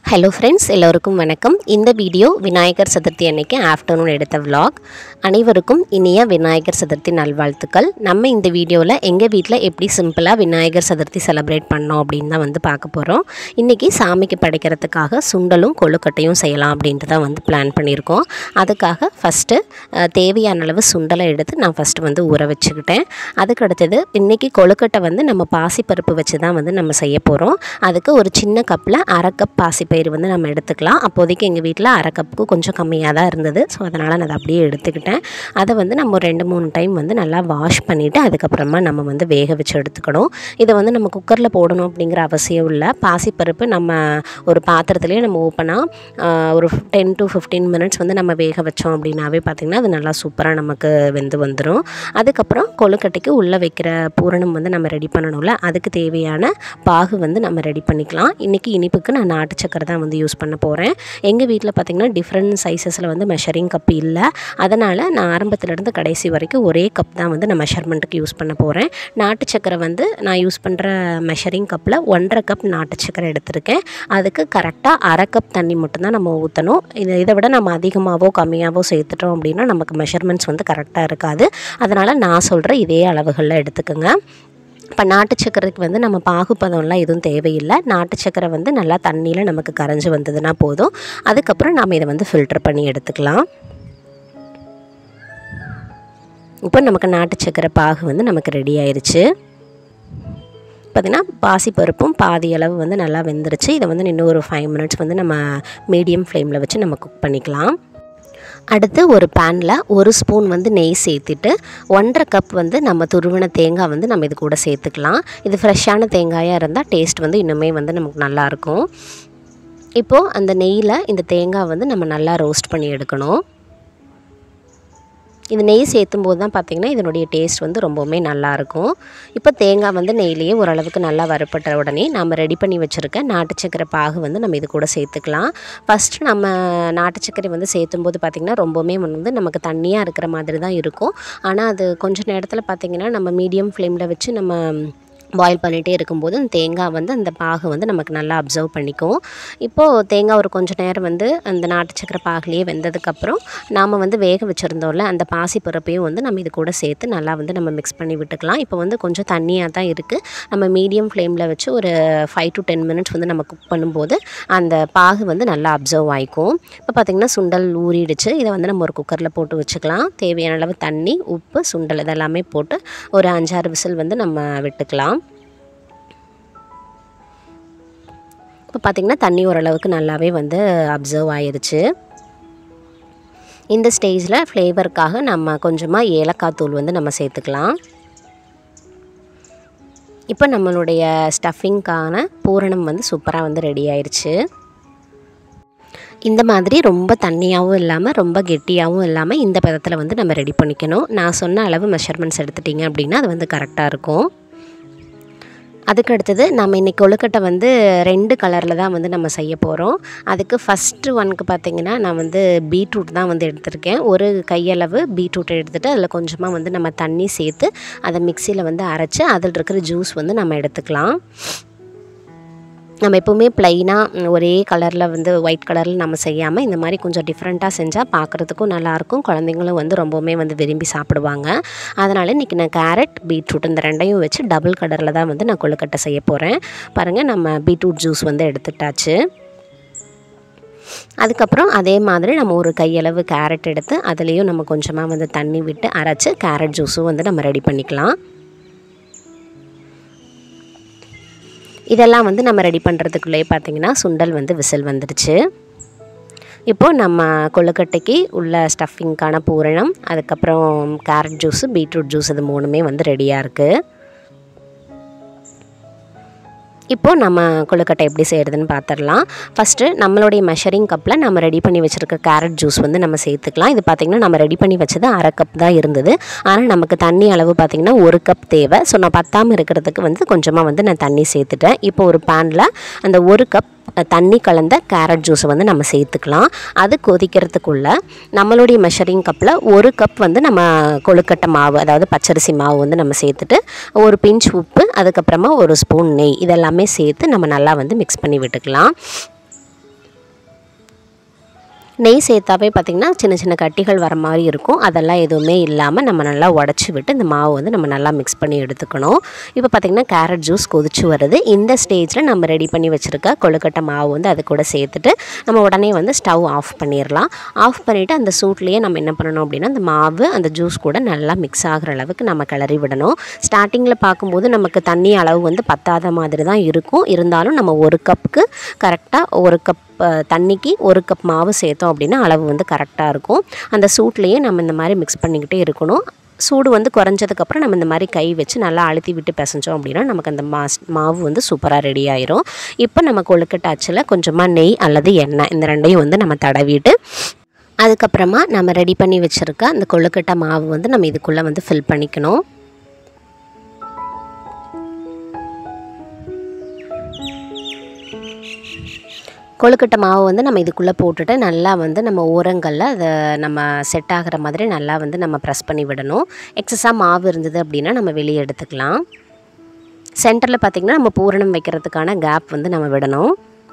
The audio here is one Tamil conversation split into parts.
ஹலோ ஃப்ரெண்ட்ஸ் எல்லோருக்கும் வணக்கம் இந்த வீடியோ விநாயகர் சதுர்த்தி அன்னைக்கு ஆஃப்டர்நூன் எடுத்த vlog அனைவருக்கும் இனிய விநாயகர் சதுர்த்தி நல்வாழ்த்துக்கள் நம்ம இந்த வீடியோவில் எங்கள் வீட்டில் எப்படி சிம்பிளாக விநாயகர் சதுர்த்தி செலிப்ரேட் பண்ணோம் அப்படின்னு தான் வந்து பார்க்க போகிறோம் இன்றைக்கி சாமிக்கு படைக்கிறதுக்காக சுண்டலும் கொழுக்கட்டையும் செய்யலாம் அப்படின்ட்டு தான் வந்து பிளான் பண்ணியிருக்கோம் அதுக்காக ஃபஸ்ட்டு தேவையான அளவு சுண்டலை எடுத்து நான் ஃபஸ்ட்டு வந்து ஊற வச்சுக்கிட்டேன் அதுக்கு அடுத்தது இன்றைக்கி கொழுக்கட்டை வந்து நம்ம பாசிப்பருப்பு வச்சு தான் வந்து நம்ம செய்ய போகிறோம் அதுக்கு ஒரு சின்ன கப்பில் அரை கப் பாசிப்பயிறு வந்து நம்ம எடுத்துக்கலாம் அப்போதைக்கு எங்கள் வீட்டில் அரை கப்புக்கு கொஞ்சம் கம்மியாக தான் இருந்தது ஸோ அதனால் நான் அதை அப்படியே எடுத்துக்கிட்டேன் அதை வந்து நம்ம ஒரு ரெண்டு மூணு டைம் வந்து நல்லா வாஷ் பண்ணிவிட்டு அதுக்கப்புறமா நம்ம வந்து வேக வச்சு எடுத்துக்கணும் இதை வந்து நம்ம குக்கரில் போடணும் அப்படிங்கிற அவசியம் இல்லை பாசிப்பருப்பு நம்ம ஒரு பாத்திரத்துலேயே நம்ம ஓப்பனாக ஒரு டென் டு ஃபிஃப்டீன் மினிட்ஸ் வந்து நம்ம வேக வச்சோம் அப்படின்னாவே பார்த்திங்கன்னா அது நல்லா சூப்பராக நமக்கு வெந்து வந்துடும் அதுக்கப்புறம் கொழுக்கட்டைக்கு உள்ளே வைக்கிற பூரணம் வந்து நம்ம ரெடி பண்ணணும்ல அதுக்கு தேவையான பாகு வந்து நம்ம ரெடி பண்ணிக்கலாம் இன்றைக்கி இனிப்புக்கு நான் நாட்டு சக்கரை தான் வந்து யூஸ் பண்ண போகிறேன் எங்கள் வீட்டில் பார்த்திங்கன்னா டிஃப்ரெண்ட் சைஸஸில் வந்து மெஷரிங் கப் இல்லை அதனால் நான் ஆரம்பத்துலேருந்து கடைசி வரைக்கும் ஒரே கப் தான் வந்து நான் மெஷர்மெண்ட்டுக்கு யூஸ் பண்ண போகிறேன் நாட்டு சக்கரை வந்து நான் யூஸ் பண்ணுற மெஷரிங் கப்பில் ஒன்றரை கப் நாட்டு சக்கரை எடுத்திருக்கேன் அதுக்கு கரெக்டாக அரை கப் தண்ணி மட்டும்தான் நம்ம ஊற்றணும் இதை இதை விட நம்ம அதிகமாகவோ கம்மியாகவோ சேர்த்துட்டோம் அப்படின்னா நமக்கு மெஷர்மெண்ட்ஸ் வந்து கரெக்டாக இருக்காது அதனால் நான் சொல்கிற இதே அளவுகளில் எடுத்துக்கோங்க இப்போ நாட்டு சக்கரைக்கு வந்து நம்ம பாகுபதம்லாம் எதுவும் தேவையில்லை நாட்டு சக்கரை வந்து நல்லா தண்ணியில் நமக்கு கரைஞ்சி வந்ததுன்னா போதும் அதுக்கப்புறம் நாம் இதை வந்து ஃபில்டர் பண்ணி எடுத்துக்கலாம் இப்போ நமக்கு நாட்டு சக்கரை பாகு வந்து நமக்கு ரெடி ஆயிருச்சு பார்த்திங்கன்னா பாசிப்பருப்பும் பாதி அளவு வந்து நல்லா வெந்துருச்சு இதை வந்து இன்னும் ஒரு ஃபைவ் மினிட்ஸ் வந்து நம்ம மீடியம் ஃப்ளேமில் வச்சு நம்ம குக் பண்ணிக்கலாம் அடுத்து ஒரு பேனில் ஒரு ஸ்பூன் வந்து நெய் சேர்த்துட்டு ஒன்றரை கப் வந்து நம்ம துருவின தேங்காய் வந்து நம்ம இது கூட சேர்த்துக்கலாம் இது ஃப்ரெஷ்ஷான தேங்காயாக இருந்தால் டேஸ்ட் வந்து இன்னுமே வந்து நமக்கு நல்லாயிருக்கும் இப்போது அந்த நெய்யில் இந்த தேங்காய் வந்து நம்ம நல்லா ரோஸ்ட் பண்ணி எடுக்கணும் இது நெய் சேர்த்தும் போது தான் பார்த்திங்கன்னா இதனுடைய டேஸ்ட் வந்து ரொம்பவுமே நல்லாயிருக்கும் இப்போ தேங்காய் வந்து நெய்லேயே ஓரளவுக்கு நல்லா வறுப்பட்ட உடனே நம்ம ரெடி பண்ணி வச்சுருக்க நாட்டு சக்கரை பாகு வந்து நம்ம இது கூட சேர்த்துக்கலாம் ஃபஸ்ட்டு நம்ம நாட்டு சக்கரை வந்து சேர்த்தும் போது பார்த்திங்கன்னா ரொம்பவுமே வந்து நமக்கு தண்ணியாக இருக்கிற மாதிரி தான் இருக்கும் ஆனால் அது கொஞ்சம் நேரத்தில் பார்த்திங்கன்னா நம்ம மீடியம் ஃப்ளேமில் வச்சு நம்ம பாயில் பண்ணிகிட்டே இருக்கும்போது அந்த தேங்காய் வந்து அந்த பாகு வந்து நமக்கு நல்லா அப்சர்வ் பண்ணிக்கும் இப்போது தேங்காய் ஒரு கொஞ்சம் நேரம் வந்து அந்த நாட்டு சக்கரை பாகுலேயே வெந்ததுக்கப்புறம் நாம் வந்து வேக வச்சுருந்தோம்ல அந்த பாசி பருப்பையும் வந்து நம்ம இது கூட சேர்த்து நல்லா வந்து நம்ம மிக்ஸ் பண்ணி விட்டுக்கலாம் இப்போ வந்து கொஞ்சம் தண்ணியாக தான் இருக்குது நம்ம மீடியம் ஃப்ளேமில் வச்சு ஒரு ஃபைவ் டு டென் மினிட்ஸ் வந்து நம்ம குக் பண்ணும்போது அந்த பாகு வந்து நல்லா அப்சர்வ் ஆகிக்கும் இப்போ பார்த்திங்கன்னா சுண்டல் ஊறிடுச்சு இதை வந்து நம்ம ஒரு குக்கரில் போட்டு வச்சுக்கலாம் தேவையான அளவு தண்ணி உப்பு சுண்டல் இதெல்லாமே போட்டு ஒரு அஞ்சாறு விசில் வந்து நம்ம விட்டுக்கலாம் இப்போ பார்த்திங்கன்னா தண்ணி ஓரளவுக்கு நல்லாவே வந்து அப்சர்வ் ஆயிருச்சு இந்த ஸ்டேஜில் ஃப்ளேவருக்காக நம்ம கொஞ்சமாக ஏலக்காய் தூள் வந்து நம்ம சேர்த்துக்கலாம் இப்போ நம்மளுடைய ஸ்டஃபிங்க்கான பூரணம் வந்து சூப்பராக வந்து ரெடி ஆயிடுச்சு இந்த மாதிரி ரொம்ப தண்ணியாகவும் இல்லாமல் ரொம்ப கெட்டியாகவும் இல்லாமல் இந்த பதத்தில் வந்து நம்ம ரெடி பண்ணிக்கணும் நான் சொன்ன அளவு மெஷர்மெண்ட்ஸ் எடுத்துட்டிங்க அப்படின்னா அது வந்து கரெக்டாக இருக்கும் அதுக்கு அடுத்தது நம்ம இன்றைக்கி கொழுக்கட்டை வந்து ரெண்டு கலரில் தான் வந்து நம்ம செய்ய போகிறோம் அதுக்கு ஃபஸ்ட்டு ஒனுக்கு பார்த்திங்கன்னா நான் வந்து பீட்ரூட் தான் வந்து எடுத்திருக்கேன் ஒரு கையளவு பீட்ரூட் எடுத்துகிட்டு அதில் கொஞ்சமாக வந்து நம்ம தண்ணி சேர்த்து அதை மிக்சியில் வந்து அரைச்சி அதில் இருக்கிற ஜூஸ் வந்து நம்ம எடுத்துக்கலாம் நம்ம எப்போவுமே ப்ளைனாக ஒரே கலரில் வந்து ஒயிட் கலரில் நம்ம செய்யாமல் இந்த மாதிரி கொஞ்சம் டிஃப்ரெண்ட்டாக செஞ்சால் பார்க்குறதுக்கும் நல்லாயிருக்கும் குழந்தைங்களும் வந்து ரொம்பவுமே வந்து விரும்பி சாப்பிடுவாங்க அதனால் இன்றைக்கி நான் கேரட் பீட்ரூட் இந்த ரெண்டையும் வச்சு டபுள் கலரில் தான் வந்து நான் கொழுக்கட்டை செய்ய போகிறேன் பாருங்கள் நம்ம பீட்ரூட் ஜூஸ் வந்து எடுத்துட்டாச்சு அதுக்கப்புறம் அதே மாதிரி நம்ம ஒரு கையளவு கேரட் எடுத்து அதுலேயும் நம்ம கொஞ்சமாக வந்து தண்ணி விட்டு அரைச்சி கேரட் ஜூஸும் வந்து நம்ம ரெடி பண்ணிக்கலாம் இதெல்லாம் வந்து நம்ம ரெடி பண்ணுறதுக்குள்ளேயே பார்த்திங்கன்னா சுண்டல் வந்து விசில் வந்துடுச்சு இப்போது நம்ம கொழுக்கட்டைக்கு உள்ள ஸ்டஃபிங்க்கான பூரணம் அதுக்கப்புறம் கேரட் ஜூஸு பீட்ரூட் ஜூஸ் இது மூணுமே வந்து ரெடியாக இருக்குது இப்போது நம்ம கொழுக்கட்டை எப்படி செய்கிறதுன்னு பார்த்துடலாம் ஃபஸ்ட்டு நம்மளுடைய மெஷரிங் கப்பில் நம்ம ரெடி பண்ணி வச்சுருக்க கேரட் ஜூஸ் வந்து நம்ம சேர்த்துக்கலாம் இது பார்த்திங்கன்னா நம்ம ரெடி பண்ணி வச்சது அரை கப் தான் இருந்தது ஆனால் நமக்கு தண்ணி அளவு பார்த்திங்கன்னா ஒரு கப் தேவை ஸோ நான் பத்தாமல் இருக்கிறதுக்கு வந்து கொஞ்சமாக வந்து நான் தண்ணி சேர்த்துட்டேன் இப்போ ஒரு பேனில் அந்த ஒரு கப் தண்ணி கலந்த கேரட் ஜூஸை வந்து நம்ம சேர்த்துக்கலாம் அது கொதிக்கிறதுக்குள்ள நம்மளுடைய மெஷரிங் கப்பில் ஒரு கப் வந்து நம்ம கொழுக்கட்டை மாவு அதாவது பச்சரிசி மாவு வந்து நம்ம சேர்த்துட்டு ஒரு பிஞ்ச் உப்பு அதுக்கப்புறமா ஒரு ஸ்பூன் நெய் இதெல்லாமே சேர்த்து நம்ம நல்லா வந்து மிக்ஸ் பண்ணி விட்டுக்கலாம் நெய் சேர்த்தாவே பார்த்திங்கன்னா சின்ன சின்ன கட்டிகள் வர மாதிரி இருக்கும் அதெல்லாம் எதுவுமே இல்லாமல் நம்ம நல்லா உடச்சி விட்டு இந்த மாவு வந்து நம்ம நல்லா மிக்ஸ் பண்ணி எடுத்துக்கணும் இப்போ பார்த்திங்கன்னா கேரட் ஜூஸ் கொதிச்சு வருது இந்த ஸ்டேஜில் நம்ம ரெடி பண்ணி வச்சுருக்க கொழுக்கட்டை மாவு வந்து அது கூட சேர்த்துட்டு நம்ம உடனே வந்து ஸ்டவ் ஆஃப் பண்ணிடலாம் ஆஃப் பண்ணிவிட்டு அந்த சூட்லேயே நம்ம என்ன பண்ணணும் அப்படின்னா அந்த மாவு அந்த ஜூஸ் கூட நல்லா மிக்ஸ் ஆகிற அளவுக்கு நம்ம கிளறி விடணும் ஸ்டார்டிங்கில் பார்க்கும்போது நமக்கு தண்ணி அளவு வந்து பத்தாத மாதிரி தான் இருக்கும் இருந்தாலும் நம்ம ஒரு கப்புக்கு கரெக்டாக ஒரு கப் அஹ், தண்ணிக்கு ஒரு கப் மாவு சேர்த்தோம் அப்படின்னா அளவு வந்து கரெக்டாக இருக்கும் அந்த சூட்லேயே நம்ம இந்த மாதிரி மிக்ஸ் பண்ணிக்கிட்டே இருக்கணும் சூடு வந்து குறைஞ்சதுக்கப்புறம் நம்ம இந்த மாதிரி கை வச்சு நல்லா அழுத்தி விட்டு பிசைஞ்சோம் அப்படின்னா நமக்கு அந்த மாஸ் மாவு வந்து சூப்பராக ரெடி ஆயிரும் இப்போ நம்ம கொழுக்கட்டை அச்சில் கொஞ்சமாக நெய் அல்லது எண்ணெய் இந்த ரெண்டையும் வந்து நம்ம தடவிட்டு அதுக்கப்புறமா நம்ம ரெடி பண்ணி வச்சுருக்க அந்த கொழுக்கட்டை மாவு வந்து நம்ம இதுக்குள்ளே வந்து ஃபில் பண்ணிக்கணும் கொழுக்கட்டை மாவு வந்து நம்ம இதுக்குள்ளே போட்டுட்டு நல்லா வந்து நம்ம ஓரங்களில் அதை நம்ம செட் ஆகிற மாதிரி நல்லா வந்து நம்ம ப்ரெஸ் பண்ணி விடணும் எக்ஸஸாக மாவு இருந்தது அப்படின்னா நம்ம வெளியே எடுத்துக்கலாம் சென்டரில் பார்த்திங்கன்னா நம்ம பூரணம் வைக்கிறதுக்கான கேப் வந்து நம்ம விடணும்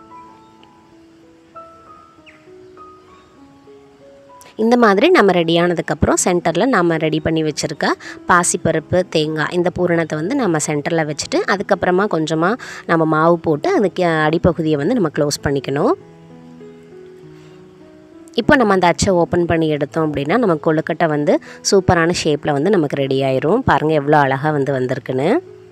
இந்த மாதிரி நம்ம ரெடி ஆனதுக்கப்புறம் சென்டரில் நம்ம ரெடி பண்ணி வச்சுருக்க பாசிப்பருப்பு தேங்காய் இந்த பூரணத்தை வந்து நம்ம சென்டரில் வச்சுட்டு அதுக்கப்புறமா கொஞ்சமாக நம்ம மாவு போட்டு அதுக்கு அடிப்பகுதியை வந்து நம்ம க்ளோஸ் பண்ணிக்கணும் இப்போ நம்ம அந்த அச்சை ஓப்பன் பண்ணி எடுத்தோம் அப்படின்னா நம்ம கொழுக்கட்டை வந்து சூப்பரான ஷேப்பில் வந்து நமக்கு ரெடி ஆயிரும் பாருங்கள் எவ்வளோ அழகாக வந்து வந்திருக்குன்னு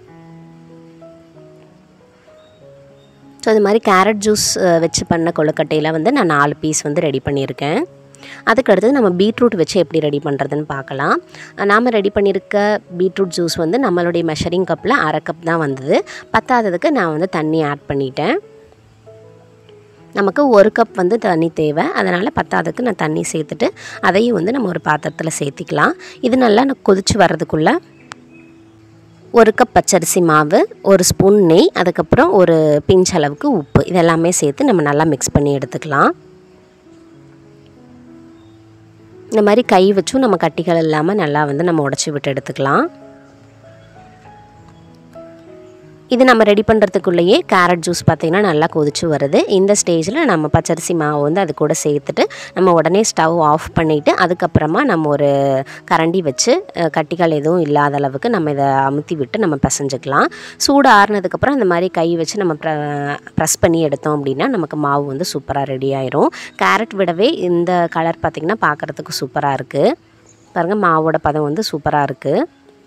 ஸோ இது மாதிரி கேரட் ஜூஸ் அஹ், வச்சு பண்ண கொழுக்கட்டையில் வந்து நான் நாலு பீஸ் வந்து ரெடி பண்ணியிருக்கேன் அதுக்கு அடுத்தது நம்ம பீட்ரூட் வச்சு எப்படி ரெடி பண்ணுறதுன்னு பார்க்கலாம் நாம் ரெடி பண்ணியிருக்க பீட்ரூட் ஜூஸ் வந்து நம்மளுடைய மெஷரிங் கப்பில் அரை கப் தான் வந்தது பத்தாததுக்கு நான் வந்து தண்ணி ஆட் பண்ணிட்டேன் நமக்கு ஒரு கப் வந்து தண்ணி தேவை அதனால் பத்தாததுக்கு நான் தண்ணி சேர்த்துட்டு அதையும் வந்து நம்ம ஒரு பாத்திரத்தில் சேர்த்திக்கலாம் இது நல்லா நான் கொதிச்சு வர்றதுக்குள்ளே ஒரு கப் பச்சரிசி மாவு ஒரு ஸ்பூன் நெய் அதுக்கப்புறம் ஒரு பிஞ்ச் அளவுக்கு உப்பு இதெல்லாமே சேர்த்து நம்ம நல்லா மிக்ஸ் பண்ணி எடுத்துக்கலாம் இந்த மாதிரி கை வச்சும் நம்ம கட்டிகள் இல்லாமல் நல்லா வந்து நம்ம உடச்சி விட்டு எடுத்துக்கலாம் இது நம்ம ரெடி பண்ணுறதுக்குள்ளேயே கேரட் ஜூஸ் பார்த்திங்கன்னா நல்லா கொதிச்சு வருது இந்த ஸ்டேஜில் நம்ம பச்சரிசி மாவு வந்து அது கூட சேர்த்துட்டு நம்ம உடனே ஸ்டவ் ஆஃப் பண்ணிவிட்டு அதுக்கப்புறமா நம்ம ஒரு கரண்டி வச்சு அஹ், கட்டிகள் எதுவும் இல்லாத அளவுக்கு நம்ம இதை அமுத்தி விட்டு நம்ம பிசைஞ்சுக்கலாம் சூடு ஆறுனதுக்கப்புறம் அந்த மாதிரி கை வச்சு நம்ம ப்ரெஸ் பண்ணி எடுத்தோம் அப்படின்னா நமக்கு மாவு வந்து சூப்பராக ரெடி ஆயிரும் கேரட் விடவே இந்த கலர் பார்த்திங்கன்னா பார்க்குறதுக்கு சூப்பராக இருக்குது பாருங்கள் மாவோட பதம் வந்து சூப்பராக இருக்குது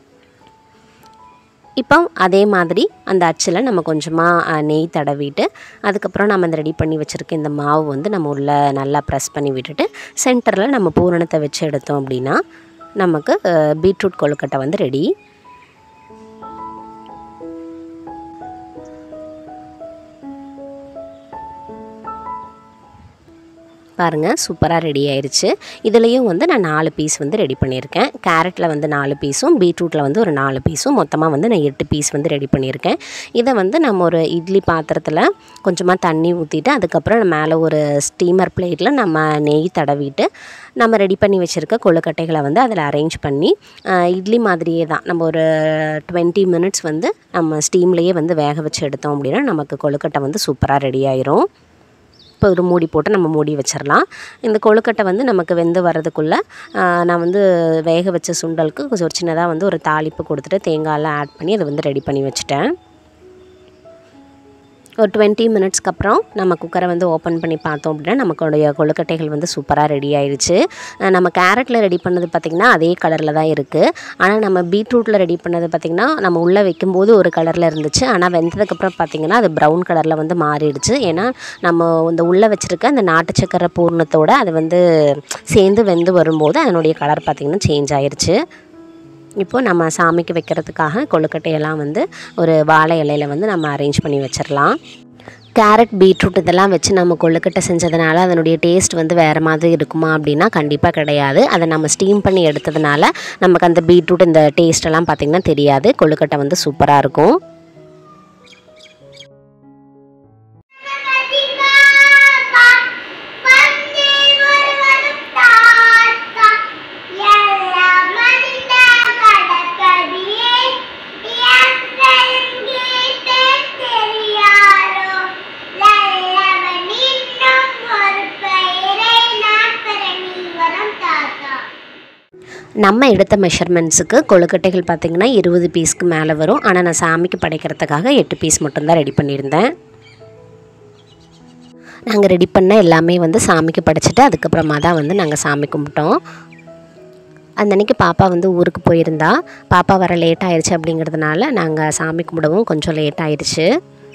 இப்போ அதே மாதிரி அந்த அச்சில் நம்ம கொஞ்சமாக நெய் தடவிட்டு அதுக்கப்புறம் நம்ம அந்த ரெடி பண்ணி வச்சுருக்க இந்த மாவு வந்து நம்ம உள்ளே நல்லா ப்ரெஸ் பண்ணி விட்டுட்டு சென்டரில் நம்ம பூரணத்தை வச்சு எடுத்தோம் அப்படின்னா நமக்கு அஹ், பீட்ரூட் கொழுக்கட்டை வந்து ரெடி பாருங்கள் சூப்பராக ரெடி ஆயிருச்சு இதுலேயும் வந்து நான் நாலு பீஸ் வந்து ரெடி பண்ணியிருக்கேன் கேரட்டில் வந்து நாலு பீஸும் பீட்ரூட்டில் வந்து ஒரு நாலு பீஸும் மொத்தமாக வந்து நான் எட்டு பீஸ் வந்து ரெடி பண்ணியிருக்கேன் இதை வந்து நம்ம ஒரு இட்லி பாத்திரத்தில் கொஞ்சமாக தண்ணி ஊற்றிட்டு அதுக்கப்புறம் மேலே ஒரு ஸ்டீமர் பிளேட்டில் நம்ம நெய் தடவிட்டு நம்ம ரெடி பண்ணி வச்சுருக்க கொழுக்கட்டைகளை வந்து அதில் அரேஞ்ச் பண்ணி ஆஹ், இட்லி மாதிரியே தான் நம்ம ஒரு டுவெண்ட்டி மினிட்ஸ் வந்து நம்ம ஸ்டீம்லேயே வந்து வேக வச்சு எடுத்தோம் அப்படின்னா நமக்கு கொழுக்கட்டை வந்து சூப்பராக ரெடி ஆயிரும் இப்போ ஒரு மூடி போட்டு நம்ம மூடி வச்சிடலாம் இந்த கொழுக்கட்டை வந்து நமக்கு வெந்து வர்றதுக்குள்ளே நான் வந்து வேக வச்ச சுண்டலுக்கு கொஞ்சம் ஒரு சின்னதாக வந்து ஒரு தாளிப்பு கொடுத்துட்டு தேங்காயெல்லாம் ஆட் பண்ணி அதை வந்து ரெடி பண்ணி வச்சுட்டேன் ஒரு டுவெண்ட்டி மினிட்ஸ்க்கு அப்புறம் நம்ம குக்கரை வந்து ஓப்பன் பண்ணி பார்த்தோம் அப்படின்னா நமக்குடைய கொழுக்கட்டைகள் வந்து சூப்பராக ரெடி ஆயிடுச்சு அஹ் நம்ம கேரட்டில் ரெடி பண்ணது பார்த்திங்கன்னா அதே கலரில் தான் இருக்குது ஆனால் நம்ம பீட்ரூட்டில் ரெடி பண்ணது பார்த்திங்கன்னா நம்ம உள்ளே வைக்கும்போது ஒரு கலரில் இருந்துச்சு ஆனால் வெந்ததுக்கப்புறம் பார்த்திங்கன்னா அது ப்ரௌன் கலரில் வந்து மாறிடுச்சு ஏன்னா நம்ம இந்த உள்ளே வச்சுருக்க அந்த நாட்டு சக்கரை பூர்ணத்தோட அது வந்து சேர்ந்து வெந்து வரும்போது அதனுடைய கலர் பார்த்திங்கன்னா சேஞ்ச் ஆயிருச்சு இப்போ நம்ம சாமிக்கு வைக்கிறதுக்காக கொழுக்கட்டையெல்லாம் வந்து ஒரு வாழை இலையில வந்து நம்ம அரேஞ்ச் பண்ணி வச்சிடலாம் கேரட் பீட்ரூட் இதெல்லாம் வச்சு நம்ம கொழுக்கட்டை செஞ்சதுனால அதனுடைய டேஸ்ட் வந்து வேறு மாதிரி இருக்குமா அப்படின்னா கண்டிப்பாக கிடையாது அதை நம்ம ஸ்டீம் பண்ணி எடுத்ததுனால நமக்கு அந்த பீட்ரூட் இந்த டேஸ்ட் எல்லாம் பார்த்திங்கன்னா தெரியாது கொழுக்கட்டை வந்து சூப்பராக இருக்கும் தெரியாரோ நல்லவன் இன்னும் ஒரு பெயரை நான் நம்ம எடுத்த மெஷர்மெண்ட்ஸுக்கு கொழுக்கட்டைகள் பார்த்திங்கன்னா இருபது பீஸ்க்கு மேலே வரும் ஆனால் நான் சாமிக்கு படைக்கிறதுக்காக எட்டு பீஸ் மட்டும்தான் ரெடி பண்ணியிருந்தேன் நாங்கள் ரெடி பண்ண எல்லாமே வந்து சாமிக்கு படைச்சிட்டு அதுக்கப்புறமா தான் வந்து நாங்கள் சாமி கும்பிட்டோம் அந்த அன்றைக்கி பாப்பா வந்து ஊருக்கு போயிருந்தா பாப்பா வர லேட் ஆயிடுச்சு அப்படிங்கிறதுனால நாங்கள் சாமி கும்பிடவும் கொஞ்சம் லேட் ஆயிடுச்சு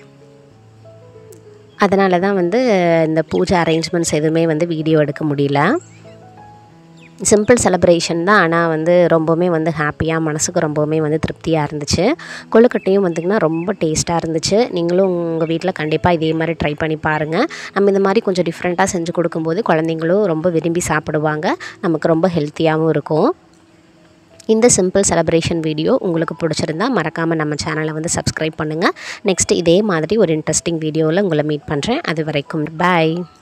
அதனால தான் வந்து இந்த பூஜை அரேஞ்ச்மெண்ட்ஸ் எதுவுமே வந்து வீடியோ எடுக்க முடியல சிம்பிள் செலப்ரேஷன் தான் ஆனால் வந்து ரொம்பவுமே வந்து ஹாப்பியாக மனசுக்கு ரொம்பவுமே வந்து திருப்தியாக இருந்துச்சு கொழுக்கட்டையும் வந்துங்கன்னா ரொம்ப டேஸ்ட்டாக இருந்துச்சு நீங்களும் உங்கள் வீட்டில் கண்டிப்பாக இதே மாதிரி ட்ரை பண்ணி பாருங்கள் நம்ம இந்த மாதிரி கொஞ்சம் டிஃப்ரெண்ட்டாக செஞ்சு கொடுக்கும்போது குழந்தைங்களும் ரொம்ப விரும்பி சாப்பிடுவாங்க நமக்கு ரொம்ப ஹெல்த்தியாகவும் இருக்கும் இந்த சிம்பிள் செலப்ரேஷன் வீடியோ உங்களுக்கு பிடிச்சிருந்தா மறக்காமல் நம்ம சேனலை வந்து சப்ஸ்கிரைப் பண்ணுங்கள் நெக்ஸ்ட் இதே மாதிரி ஒரு இன்ட்ரெஸ்டிங் வீடியோவில் உங்களை மீட் பண்ணுறேன் அது வரைக்கும் பாய்